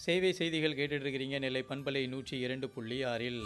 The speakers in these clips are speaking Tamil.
சேவை செய்திகள் கேட்டுட்டு இருக்கிறீங்க நெல்லை பண்பலை நூற்றி இரண்டு புள்ளி ஆறில்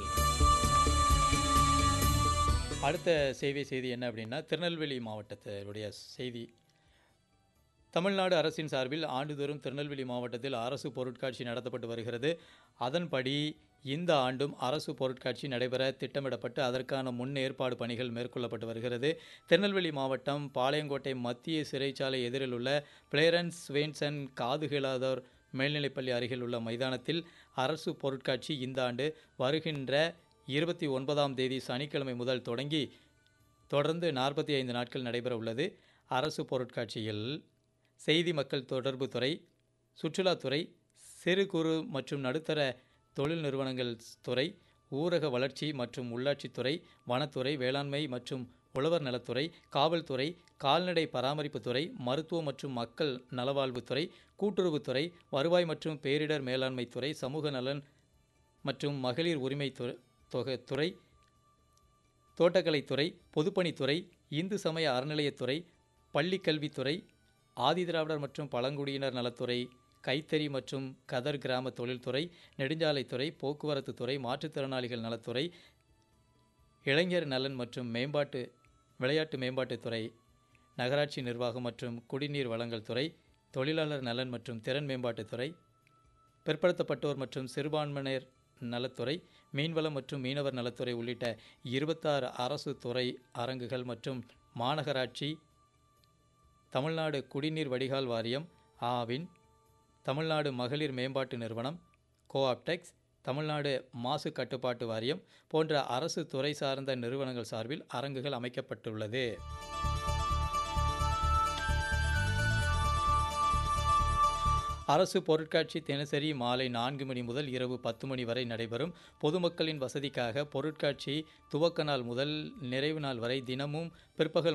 அடுத்த சேவை செய்தி என்ன அப்படின்னா திருநெல்வேலி மாவட்டத்தினுடைய செய்தி தமிழ்நாடு அரசின் சார்பில் ஆண்டுதோறும் திருநெல்வேலி மாவட்டத்தில் அரசு பொருட்காட்சி நடத்தப்பட்டு வருகிறது அதன்படி இந்த ஆண்டும் அரசு பொருட்காட்சி நடைபெற திட்டமிடப்பட்டு அதற்கான முன் ஏற்பாடு பணிகள் மேற்கொள்ளப்பட்டு வருகிறது திருநெல்வேலி மாவட்டம் பாளையங்கோட்டை மத்திய சிறைச்சாலை எதிரில் உள்ள பிளேரன்ஸ் ஸ்வேன்சன் காது கேளாதோர் மேல்நிலைப்பள்ளி அருகில் உள்ள மைதானத்தில் அரசு பொருட்காட்சி இந்த ஆண்டு வருகின்ற இருபத்தி ஒன்பதாம் தேதி சனிக்கிழமை முதல் தொடங்கி தொடர்ந்து நாற்பத்தி ஐந்து நாட்கள் நடைபெற உள்ளது அரசு பொருட்காட்சியில் செய்தி மக்கள் தொடர்பு துறை சுற்றுலாத்துறை சிறு குறு மற்றும் நடுத்தர தொழில் நிறுவனங்கள் துறை ஊரக வளர்ச்சி மற்றும் உள்ளாட்சித்துறை வனத்துறை வேளாண்மை மற்றும் உழவர் நலத்துறை காவல்துறை கால்நடை பராமரிப்புத்துறை மருத்துவ மற்றும் மக்கள் நலவாழ்வுத்துறை கூட்டுறவுத்துறை வருவாய் மற்றும் பேரிடர் மேலாண்மை துறை சமூக நலன் மற்றும் மகளிர் உரிமை துறை தொகை துறை தோட்டக்கலைத்துறை பொதுப்பணித்துறை இந்து சமய அறநிலையத்துறை பள்ளிக்கல்வித்துறை ஆதிதிராவிடர் மற்றும் பழங்குடியினர் நலத்துறை கைத்தறி மற்றும் கதர் கிராம தொழில்துறை நெடுஞ்சாலைத்துறை போக்குவரத்து துறை மாற்றுத்திறனாளிகள் நலத்துறை இளைஞர் நலன் மற்றும் மேம்பாட்டு விளையாட்டு மேம்பாட்டுத்துறை நகராட்சி நிர்வாகம் மற்றும் குடிநீர் வழங்கல் துறை தொழிலாளர் நலன் மற்றும் திறன் மேம்பாட்டுத்துறை பிற்படுத்தப்பட்டோர் மற்றும் சிறுபான்மையினர் நலத்துறை மீன்வளம் மற்றும் மீனவர் நலத்துறை உள்ளிட்ட இருபத்தாறு அரசு துறை அரங்குகள் மற்றும் மாநகராட்சி தமிழ்நாடு குடிநீர் வடிகால் வாரியம் ஆவின் தமிழ்நாடு மகளிர் மேம்பாட்டு நிறுவனம் கோஆப்டெக்ஸ் தமிழ்நாடு மாசு கட்டுப்பாட்டு வாரியம் போன்ற அரசு துறை சார்ந்த நிறுவனங்கள் சார்பில் அரங்குகள் அமைக்கப்பட்டுள்ளது அரசு பொருட்காட்சி தினசரி மாலை நான்கு மணி முதல் இரவு பத்து மணி வரை நடைபெறும் பொதுமக்களின் வசதிக்காக பொருட்காட்சி துவக்க நாள் முதல் நிறைவு நாள் வரை தினமும் பிற்பகல்